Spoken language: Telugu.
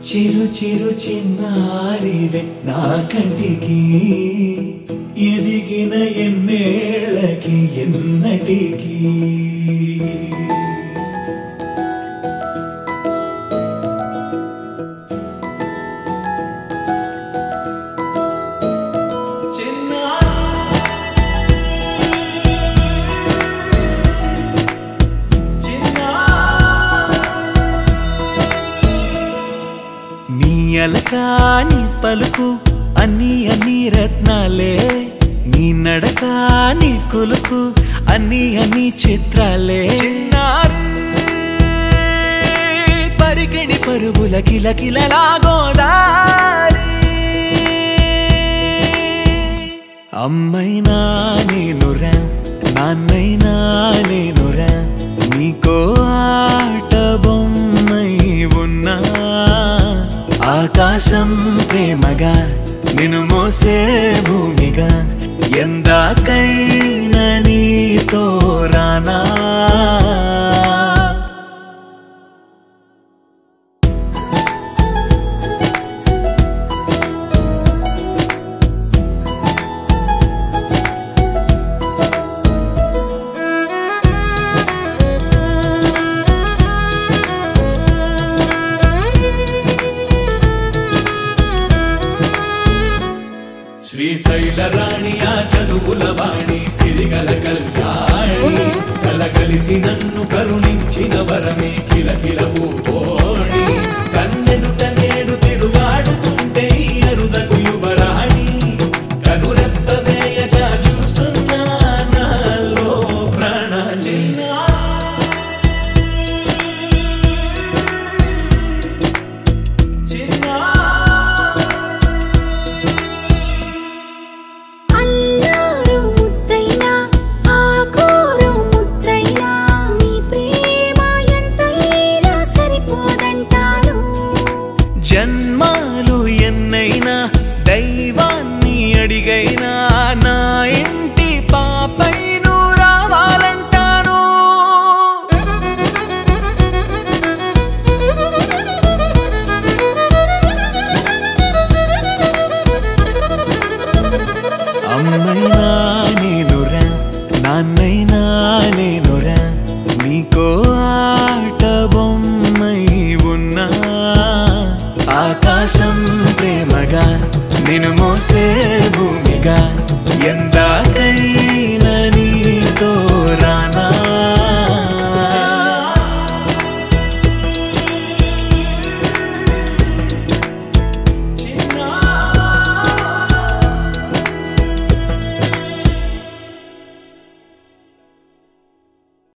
చిరు చిరు చిన్నారివే నా కంటికి ఎదిగిన ఎన్నేళ్ళకి ఎన్నటికి నీ అలకాని పలుకు అన్ని అన్ని రత్నాలే నీ నడక నీ కులుకు అన్ని అన్ని చిత్రాలే చిన్నారు పరికిణి పరుగుల కిల కిలలాగోదారి అమ్మైనా నేనురా నాన్నైనా నేనురా నీకో ఆట బొమ్మై ఉన్నా ఆకాశం ప్రేమగా నిన్ను మోసే భూమిగా ఎందాకైనా నీతో రానా శ్రీశైల రాణి ఆ చదువుల వాణి సిరిగల కళ్యాణి కలగలిసి నన్ను కరుణించిన వరమే కిలకిల పూకోణి కన్నెదుట నేడు తిరుగాడుతుంటే ఈ అరుదకు యువరాణి కనురెప్ప వేయక చూస్తున్నా నాలో ప్రాణ అల్లారు ముద్దైనా ఆకూరు ముద్దైనా నీ ప్రేమ ఎంతైనా సరిపోదంటాను జన్మాలు ఎన్నైనా దైవాన్ని అడిగైనా నా ఇంటి పాపై నువ్వు రావాలంటాను అమ్మైనా నేనురా నాన్నైనా నేనురా నీకో ఆట బొమ్మై ఉన్నా ఆకాశం ప్రేమగా నిన్ను మోసే భూమిగా ఎంత